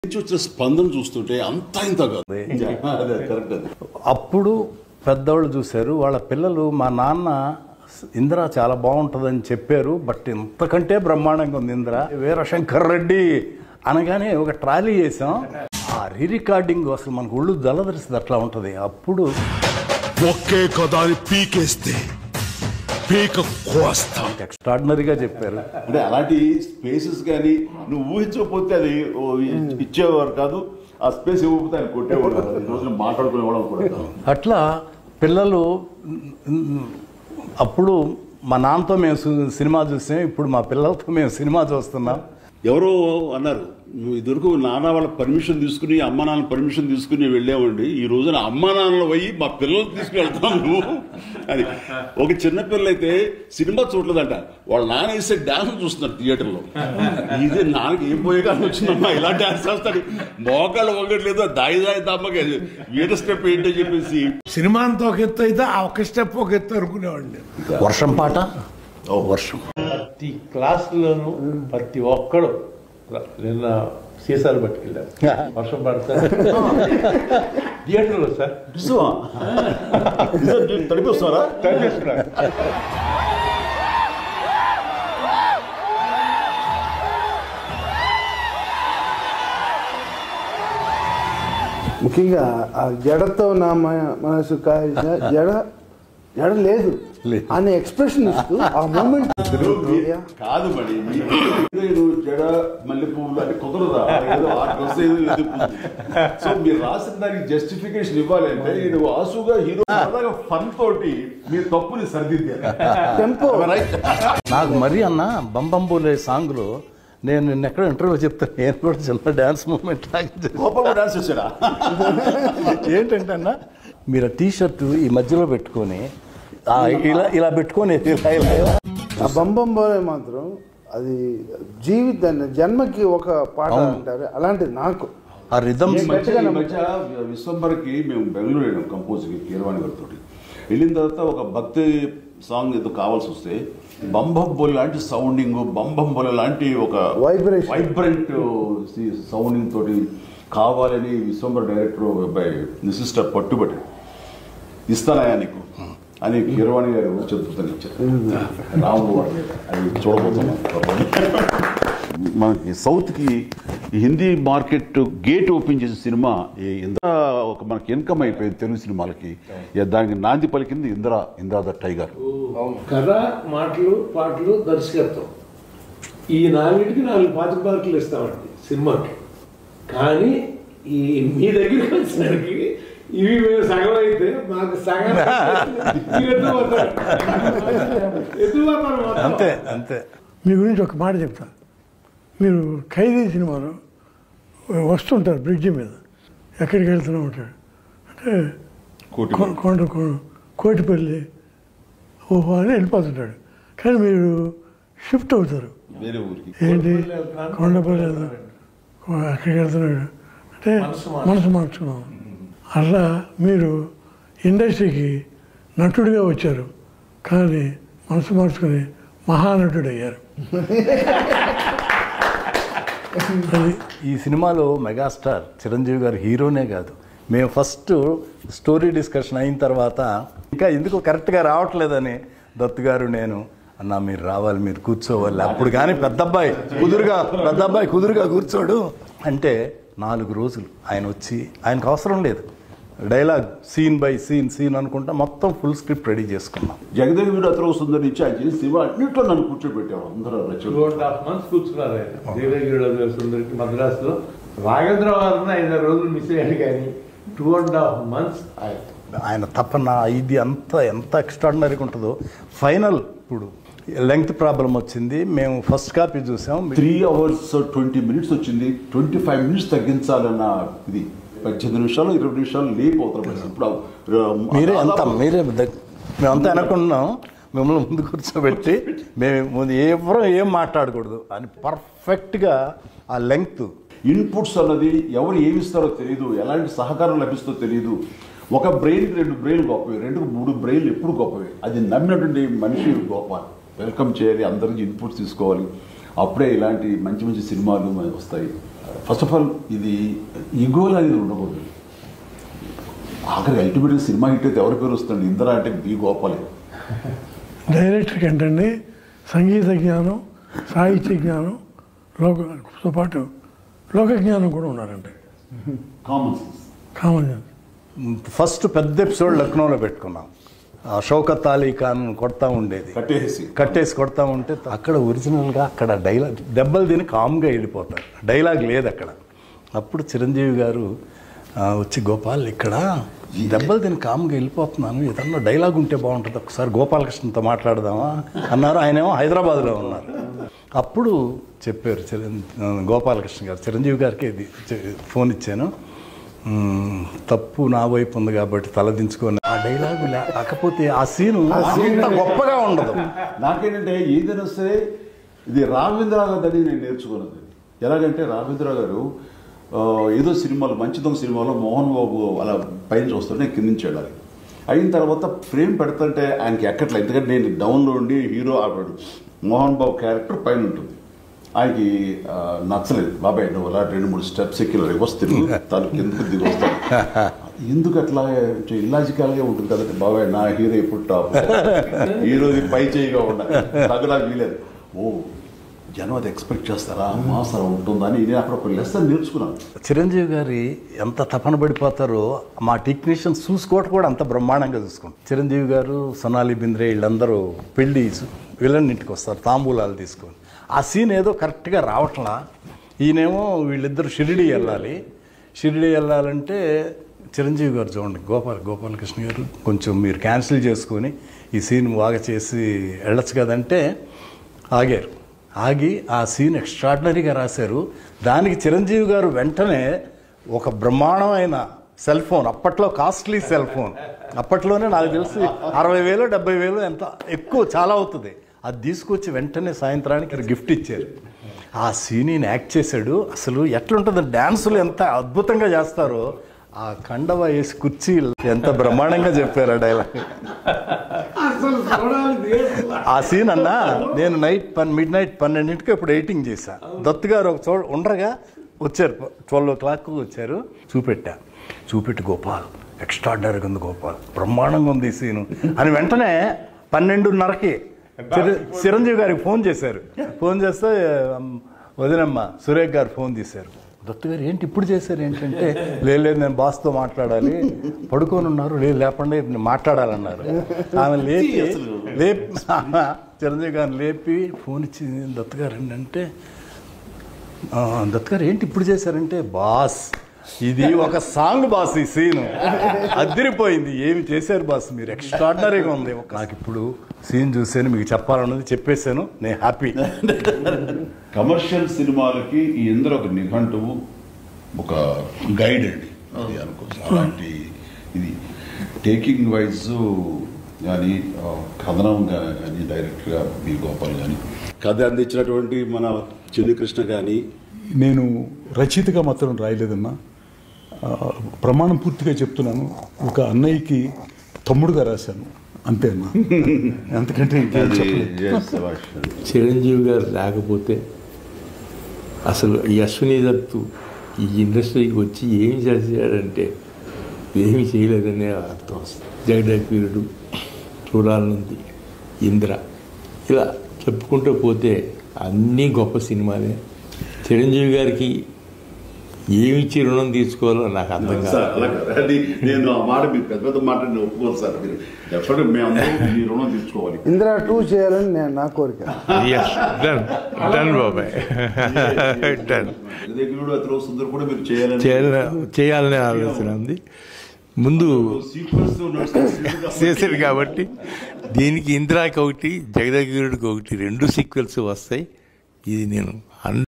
నుంచి వచ్చిన స్పందన చూస్తుంటే అంతా ఇంత కాదు అదే కరెక్ట్ అది అప్పుడు పెద్దవాళ్ళు చూశారు వాళ్ళ పిల్లలు మా నాన్న ఇందిర చాలా బాగుంటుందని చెప్పారు బట్ ఇంతకంటే బ్రహ్మాండంగా ఉంది ఇందిర వీరశంకర్ రెడ్డి అనగానే ఒక ట్రాలీ చేసాం ఆ రీ రికార్డింగ్ అసలు మనకు ఒళ్ళు జలదరిస్తుంది అట్లా ఉంటుంది అప్పుడు ఒకే కదాని పీకేస్తే పీక కోస్తా ఎక్స్ట్రాడినరీగా చెప్పారు అంటే అలాంటి స్పేసెస్ కానీ నువ్వు ఊహించకపోతే అది ఓ ఇచ్చేవారు కాదు ఆ స్పేస్ ఇవ్వకపోతే ఆయన కొట్టేవాడు కాదు. ఈ రోజున మాట్లాడుకునే వాళ్ళం కూడా కాదు. అట్లా పిల్లలు మ్, అప్పుడు మా నాన్నతో మేము సు- సినిమా చూసాం ఇప్పుడు మా పిల్లలతో మేము సినిమా చూస్తున్నాం ఎవరో అన్నారు నువ్వు ఇదివరకు నాన్న వాళ్ళ పర్మిషన్ తీసుకుని అమ్మ నాన్న పర్మిషన్ తీసుకుని వెళ్ళామండి ఈ రోజున అమ్మ నాన్నలు పోయి మా పిల్లలు తీసుకుని వెళ్తాం నువ్వు అని ఒక చిన్న పిల్ల అయితే సినిమా చూడలేదంట వాళ్ళ నాన్న వేసే డాన్స్ చూస్తున్నారు థియేటర్లో ఇది నాన్నకి ఏం పోయే కానీ వచ్చిందమ్మా ఇలా డాన్స్ చేస్తాడు మోకాళ్ళు వంగట్లేదు దాయి దాయి దమ్మకి వీట స్టెప్ ఏంటో చెప్పేసి సినిమా అంతా ఒక ఎత్తు అయితే ఆ ఒక స్టెప్ ఒక ఎత్తు అనుకునేవాడిని వర్షం పాట ఓ వర్షం ప్రతి క్లాసులోనూ ప్రతి ఒక్కడు నిన్న సీసాలు పట్టుకెళ్ళారు వర్షం పడతా థియేటర్లో సార్ నిజమా? నిజం తడిపి వస్తారా ముఖ్యంగా ఆ జడతో నా మ- మనసు కాయ జడ జడ లేదు లేదు. అనే ఎక్స్ప్రెషన్ ఇస్తూ ఆ మూమెంట్ కాదు మరి మీరు జడ మల్లె పువ్వులు అంటే కుదరదా ఏదో ఆ డ్రెస్ ఏదో ఏదో సో మీరు రాసిన దానికి జస్టిఫికేషన్ ఇవ్వాలి అంటే ఇది ఆసుగా హీరో సరదాగా ఫన్ తోటి మీరు తప్పుని సరిదిద్దారు టెంపో రైట్ నాకు మరీ అన్న బంబంబోలే సాంగ్లో నేను నిన్న ఎక్కడ ఇంటర్వ్యూ చెప్తాను నేను కూడా చిన్న డ్యాన్స్ మూమెంట్ గోపాల్ డాన్స్ చేశాడా ఏంటంటే అన్న మీరు టీ షర్ట్ ఈ మధ్యలో పెట్టుకొని ఆ, ఇలా ఇలా పెట్టుకొని ఇలా ఇలా ఇలా. ఆ బంబం బోలే మాత్రం అది జీవితాన్ని జన్మకి ఒక పాట అంటారు అలాంటిది నాకు ఆ రిథమ్ ఈ మధ్య ఈ మధ్య విశ్వంబర్కి మేము బెంగళూరు వెళ్ళాం కంపోజ్కి కీరవాణి గారితో వెళ్ళిన తర్వాత ఒక భక్తి సాంగ్ ఏదో కావాల్సి వస్తే బంబం బొల్ లాంటి సౌండింగ్ బంబం బొల్ లాంటి ఒక Vibration. వైబ్రెంట్ సౌండింగ్ తోటి కావాలని విశ్వంబర్ డైరెక్టర్ బై నిసిస్టర్ పట్టుబట్టి ఇస్తానయా నీకు అని కీరవాణి గారు చతుర్థని ఇచ్చారు రాముడు వాడు. అది చూడబోతున్నాం మనకి సౌత్కి ఈ హిందీ మార్కెట్ గేట్ ఓపెన్ చేసిన సినిమా ఈ ఇంద్ర ఒక మనకి ఇన్కమ్ అయిపోయింది తెలుగు సినిమాలకి ఇక దానికి నాంది పలికింది ఇంద్ర ఇంద్రా ద టైగర్ కథ మాటలు పాటలు దర్శకత్వం ఈ నాలుగింటికి నాలుగు పాతిక మార్కులు ఇస్తామండి సినిమాకి కానీ ఈ మీ దగ్గరికి వచ్చేసరికి ఇవి మేము సగం అయితే మాకు సగం ఎత్తుపోతారు ఎత్తుపోతారు మొత్తం. అంతే అంతే మీ గురించి ఒక మాట చెప్తా మీరు ఖైదీ సినిమాలో వస్తుంటారు బ్రిడ్జి మీద ఎక్కడికి వెళ్తూనే ఉంటాడు అంటే కోటి కొ- కొండ కొ- కోటిపల్లి ఓహో అని వెళ్ళిపోతుంటాడు కానీ మీరు షిఫ్ట్ అవుతారు వేరే ఊరికి ఏంటి కొండపల్లి వెళ్తాడు. అక్కడికి వెళ్తున్నాడు అంటే మనసు మార్చు. మనసు మార్చుకున్నాం అలా మీరు ఇండస్ట్రీకి నటుడిగా వచ్చారు కానీ మనసు మార్చుకుని మహానటుడు అయ్యారు అది ఈ సినిమాలో మెగాస్టార్ చిరంజీవి గారు హీరోనే కాదు మేము ఫస్ట్ స్టోరీ డిస్కషన్ అయిన తర్వాత ఇంకా ఎందుకు కరెక్ట్గా రావట్లేదని దత్తు గారు నేను అన్న మీరు రావాలి మీరు కూర్చోవాలి అప్పుడు కానీ పెద్ద అబ్బాయి కుదురుగా పెద్ద అబ్బాయి కుదురుగా కూర్చోడు అంటే నాలుగు రోజులు ఆయన వచ్చి ఆయనకు అవసరం లేదు dialogue scene by scene scene అనుకుంటా మొత్తం ఫుల్ స్క్రిప్ట్ రెడీ చేసుకున్నాం జగదేవి వీరు అతను సుందరి నుంచి ఆయన చేసిన సినిమా అన్నింటిలో నన్ను కూర్చోబెట్టారు అందరూ టూ రచన అండ్ హాఫ్ మంత్స్ కూర్చున్నారు ఆయన దేవగిరి సుందరికి మద్రాసులో రాఘేంద్ర వారిని ఐదారు రోజులు మిస్ అయ్యాడు కానీ టూ అండ్ హాఫ్ మంత్స్ ఆయన ఆయన తపన ఇది అంత ఎంత ఎక్స్ట్రాడినరీగా ఉంటుందో ఫైనల్ ఇప్పుడు లెంగ్త్ ప్రాబ్లం వచ్చింది మేము ఫస్ట్ కాపీ చూసాం త్రీ అవర్స్ ట్వంటీ మినిట్స్ వచ్చింది ట్వంటీ ఫైవ్ మినిట్స్ తగ్గించాలన్న ఇది పద్దెనిమిది నిమిషాలు ఇరవై నిమిషాలు లేపు అవుతారు ఇప్పుడు ఆ, మీరే ఎంత దాదాపు మీరే దగ్- మేమంతా అనుకున్నాం మిమ్మల్ని ముందు కూర్చోబెట్టి మేము ముందు ఎవరూ ఏం మాట్లాడకూడదు అని పర్ఫెక్ట్గా ఆ లెంగ్త్ ఇన్పుట్స్ అన్నది ఎవరు ఏమి ఇస్తారో తెలియదు ఎలాంటి సహకారం లభిస్తుందో తెలియదు ఒక బ్రెయిన్కి రెండు బ్రెయిన్ గొప్పవి రెండు మూడు బ్రెయిన్లు ఎప్పుడు గొప్పవి అది నమ్మినటువంటి మనిషి గొప్ప వెల్కమ్ చేయాలి అందరికి ఇన్పుట్స్ తీసుకోవాలి అప్పుడే ఇలాంటి మంచి మంచి సినిమాలు మనకి వస్తాయి ఫస్ట్ ఆఫ్ ఆల్ ఇది ఈగోలు అనేది ఉండకూడదు ఆఖరి అల్టిమేట్గా సినిమా హిట్ అయితే ఎవరి పేరు వస్తుంది ఇందిరా అంటే బి గోపాలే డైరెక్టర్కి ఏంటంటే సంగీత జ్ఞానం సాహిత్య జ్ఞానం లోకతో పాటు లోక జ్ఞానం కూడా ఉన్నారంటే common sense common sense. First పెద్ద ఎపిసోడ్ లక్నోలో పెట్టుకున్నాం ఆ షౌకత్ అలీ ఖాన్ కొడతా ఉండేది కట్టేసి కట్టేసి కొడతా ఉంటే అక్కడ ఒరిజినల్గా అక్కడ డైలాగ్ దెబ్బలు తిని కామ్గా వెళ్ళిపోతారు డైలాగ్ లేదు అక్కడ అప్పుడు చిరంజీవి గారు ఆ, వచ్చి గోపాల్ ఇక్కడ దెబ్బలు తిని కామ్గా వెళ్ళిపోతున్నాను ఏదన్నా డైలాగ్ ఉంటే బాగుంటుంది ఒకసారి గోపాలకృష్ణతో మాట్లాడదామా అన్నారు ఆయనేమో హైదరాబాద్లో ఉన్నారు అప్పుడు చెప్పారు చిరం ఆ, గోపాలకృష్ణ గారు చిరంజీవి గారికి ఇది చె- ఫోన్ ఇచ్చాను మ్మ్, తప్పు నా వైపు ఉంది కాబట్టి తలదించుకొని ఆ డైలాగు లేకపోతే ఆ సీను అంత గొప్పగా ఉండదు నాకేంటంటే ఏదైనా సరే ఇది రాఘవేంద్రరావు గారి దగ్గర నేను నేర్చుకున్నది ఎలాగంటే రాఘవేంద్రరావు గారు ఆ, ఏదో సినిమాలో మంచిదొంగ సినిమాలో మోహన్ బాబు అలా పైన చూస్తుంటే కింద నుంచి వెళ్ళాలి అయిన తర్వాత ఫ్రేమ్ పెడుతుంటే ఆయనకి ఎక్కట్లే ఎందుకంటే నేను డౌన్లో ఉండి హీరో ఆడాడు మోహన్ బాబు క్యారెక్టర్ పైన ఉంటుంది ఆయనకి ఆ, నచ్చలేదు బాబాయ్ నువ్వు అలా రెండు మూడు స్టెప్స్ ఎక్కి రివర్స్ తిరుగు తను కిందకు దిగి వస్తాడు ఎందుకు అట్లా ఇల్లాజికల్ గా ఉంటుంది కదండి బాబాయ్ నా హీరో ఎప్పుడు టాప్ హీరోది పై చేయిగా ఉండాలి తగ్గడానికి వీలేదు ఓ జనం అది ఎక్స్పెక్ట్ చేస్తారా మాసం ఉంటుందని నేను అక్కడ ఒక లెసన్ నేర్చుకున్నాను చిరంజీవి గారి ఎంత తపన పడిపోతారో మా టెక్నీషియన్స్ చూసుకోవటం కూడా అంత బ్రహ్మాండంగా చూసుకుంటాం చిరంజీవి గారు సొనాలి బింద్రే వీళ్ళందరూ పెళ్ళి విలన్ ఇంటికి వస్తారు తాంబూలాలు తీసుకొని ఆ సీన్ ఏదో కరెక్ట్గా రావట్లా ఈయనేమో వీళ్ళిద్దరు షిరిడి వెళ్ళాలి షిరిడి వెళ్ళాలంటే చిరంజీవి గారు చూడండి గోపాల్ గోపాలకృష్ణ గారు కొంచెం మీరు క్యాన్సిల్ చేసుకొని ఈ సీన్ బాగా చేసి వెళ్ళొచ్చు కదంటే ఆగారు ఆగి ఆ సీన్ ఎక్స్ట్రాడినరీగా రాశారు దానికి చిరంజీవి గారు వెంటనే ఒక బ్రహ్మాండమైన సెల్ ఫోన్ అప్పట్లో కాస్ట్లీ సెల్ ఫోన్ అప్పట్లోనే నాకు తెలిసి అరవై వేలు డెబ్బై వేలు ఎంత ఎక్కువ చాలా అవుతుంది అది తీసుకొచ్చి వెంటనే సాయంత్రానికి గిఫ్ట్ ఇచ్చారు ఆ సీన్ ఈయన యాక్ట్ చేశాడు అసలు ఎట్లుంటుంది డ్యాన్సులు ఎంత అద్భుతంగా చేస్తారో ఆ కండవ వేసి కుర్చీ ఎంత బ్రహ్మాండంగా చెప్పారు ఆ డైలాగ్ ఆ సీన్ అన్నా నేను నైట్ పన్ మిడ్ నైట్ పన్నెండింటికి ఇప్పుడు ఎయిటింగ్ చేశా దత్తు గారు ఒక చోట ఉండగా వచ్చారు ట్వెల్వ్ ఓ క్లాక్ వచ్చారు చూపెట్టా చూపెట్టి గోపాల్ ఎక్స్ట్రాడినరీగా ఉంది గోపాల్ బ్రహ్మాండంగా ఉంది ఈ సీను అని వెంటనే పన్నెండున్నరకి చిర- చిరంజీవి గారికి ఫోన్ చేశారు ఫోన్ చేస్తే అమ్, వదినమ్మ సురేఖ్ గారు ఫోన్ తీశారు దత్తు గారు ఏంటి ఇప్పుడు చేశారు ఏంటంటే లేదు లేదు నేను బాస్తో మాట్లాడాలి పడుకొని ఉన్నారు లేదు లేపండి నేను మాట్లాడాలన్నారు ఆమె లేపి లేపి చిరంజీవి గారిని లేపి ఫోన్ ఇచ్చి దత్తు గారు ఏంటంటే "ఆ, దత్ గారు ఏంటి ఇప్పుడు చేశారంటే బాస్ ఇది ఒక సాంగ్ బాస్ ఈ సీన్ అదిరిపోయింది ఏమి చేశారు బాస్ మీరు ఎక్స్ట్రాడినరీగా ఉంది ఒక- నాకు ఇప్పుడు సీన్ చూసాను మీకు చెప్పాలన్నది చెప్పేశాను నేను హ్యాపీ కమర్షియల్ సినిమాలకి ఈ ఇందరూ ఒక నిఘంటువు ఒక గైడ్ అండి అది అనుకోవచ్చు అలాంటి ఇది టేకింగ్ వైజ్ కానీ కథనం కానీ డైరెక్ట్గా బి గోపాల్ కానీ కథ అందించినటువంటి మన చెల్లికృష్ణ కానీ నేను రచయితగా మాత్రం రాయలేదన్నా ఆ, ప్రమాణం పూర్తిగా చెప్తున్నాను ఒక అన్నయ్యకి తమ్ముడుగా రాశాను అంతే అన్నా అంతకంటే ఇంకేం అది చెప్పలేదు yes, శభాష్. చిరంజీవి గారు లేకపోతే అసలు ఈ అశ్విని దత్తు ఈ ఇండస్ట్రీకి వచ్చి ఏం చేశాడంటే ఏమీ చేయలేదనే అర్థం వస్తుంది జగడపీరుడు చూడాలనుంది ఇంద్ర ఇలా చెప్పుకుంటూ పోతే అన్నీ గొప్ప సినిమాలే చిరంజీవి గారికి ఏమిచ్చి రుణం తీసుకోవాలో నాకు అర్థం సార్ కాదు అలా కాదు. అది నేను ఆ మాట మీరు పెద్ద పెద్ద మాట నేను ఒప్పుకోను సార్ మీరు డెఫినెట్ మేము అందరం మీ రుణం తీసుకోవాలి ఇందిరా టూ చేయాలని నేను నా కోరిక ఎస్ డన్ డన్ బాబాయ్ డన్ దగ్గర అతను సుందర్ కూడా మీరు చేయాలని చేయాలని చేయాలనే ఆలోచన ఉంది ముందు సీక్వెన్స్ చేశారు కాబట్టి దీనికి ఇందిరాకి ఒకటి జగదగిరుడికి ఒకటి రెండు సీక్వెల్స్ వస్తాయి ఇది నేను